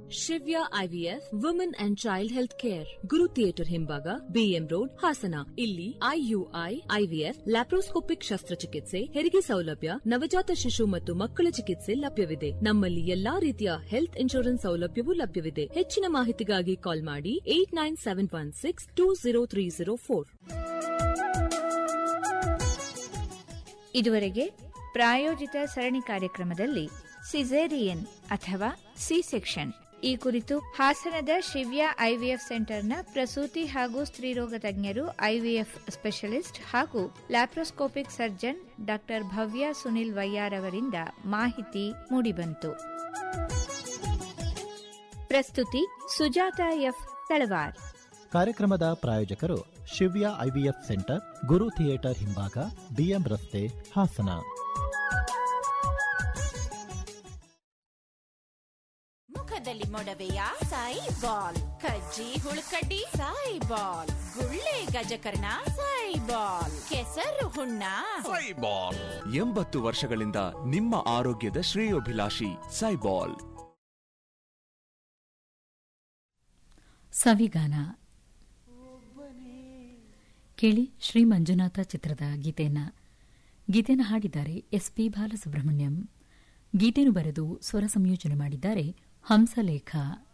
Shivya IVF women and child health care Guru theatre ಹಿಂಭಾಗ ಬಿಎಂ ರೋಡ್ ಹಾಸನ ಇಲ್ಲಿ ಐಯುಐ ಐವಿಎಫ್ ಲ್ಯಾಪ್ರೋಸ್ಕೋಪಿಕ್ ಶಸ್ತ್ರಚಿಕಿತ್ಸೆ ಹೆರಿಗೆ ಸೌಲಭ್ಯ ನವಜಾತ ಶಿಶು ಮತ್ತು ಮಕ್ಕಳ ಚಿಕಿತ್ಸೆ ಲಭ್ಯವಿದೆ ನಮ್ಮಲ್ಲಿ ಎಲ್ಲಾ ರೀತಿಯ ಹೆಲ್ತ್ ಇನ್ಶೂರೆನ್ಸ್ ಸೌಲಭ್ಯವೂ ಲಭ್ಯವಿದೆ ಹೆಚ್ಚಿನ ಮಾಹಿತಿಗಾಗಿ ಕಾಲ್ ಮಾಡಿ eight nine seven one six two zero three zero four ಇದುವರೆಗೆ ಪ್ರಾಯೋಜಿತ ಸರಣಿ ಕಾರ್ಯಕ್ರಮದಲ್ಲಿ ಸಿಸೇರಿಯನ್ ಅಥವಾ ಸಿ ಸೆಕ್ಷನ್ ಈ ಕುರಿತು ಹಾಸನದ ಶಿವ್ಯ ಐವಿಎಫ್ ಸೆಂಟರ್ನ ಪ್ರಸೂತಿ ಹಾಗೂ ಸ್ತ್ರೀರೋಗ ತಜ್ಞರು ಐವಿಎಫ್ ಸ್ಪೆಷಲಿಸ್ಟ್ ಹಾಗೂ laparoscopic surgeon doctor Bhavya Sunil Vaiyar ಅವರಿಂದ ಮಾಹಿತಿ ಮೂಡಿಬಂತು ಪ್ರಸ್ತುತಿ ಸುಜಾತ ಎಫ್ ತಳವಾರ್ ಕಾರ್ಯಕ್ರಮದ ಪ್ರಾಯೋಜಕರು Shivya IVF centre Guru theatre ಹಿಂಭಾಗ ಬಿಎಂ ರಸ್ತೆ ಹಾಸನ ಮುಖದಲ್ಲಿ ಮೊಡವೆಯ ಸಾಯಿ ಬಾಲ್ ಕಜ್ಜಿ ಹುಳುಕಡ್ಡಿ ಸಾಯಿ ಬಾಲ್ ಗುಳ್ಳೆ ಗಜಕರ್ಣ ಸಾಯಿ ಬಾಲ್ ಕೆಸರು ಹುಣ್ಣ ಸೈಬಾಲ್ ಎಂಬತ್ತು ವರ್ಷಗಳಿಂದ ನಿಮ್ಮ ಆರೋಗ್ಯದ ಶ್ರೇಯೋಭಿಲಾಷಿ ಸೈಬಾಲ್ ಸವಿಗಾನ ಕೇಳಿ ಶ್ರೀ ಮಂಜುನಾಥ ಚಿತ್ರದ ಗೀತೆಯನ್ನ ಗೀತೆಯನ್ನು ಹಾಡಿದ್ದಾರೆ ಎಸ್ ಪಿ ಬಾಲಸುಬ್ರಹ್ಮಣ್ಯಂ ಗೀತೆಯನ್ನು ಬರೆದು ಸ್ವರ ಸಂಯೋಜನೆ ಮಾಡಿದ್ದಾರೆ ಹಂಸಲೇಖ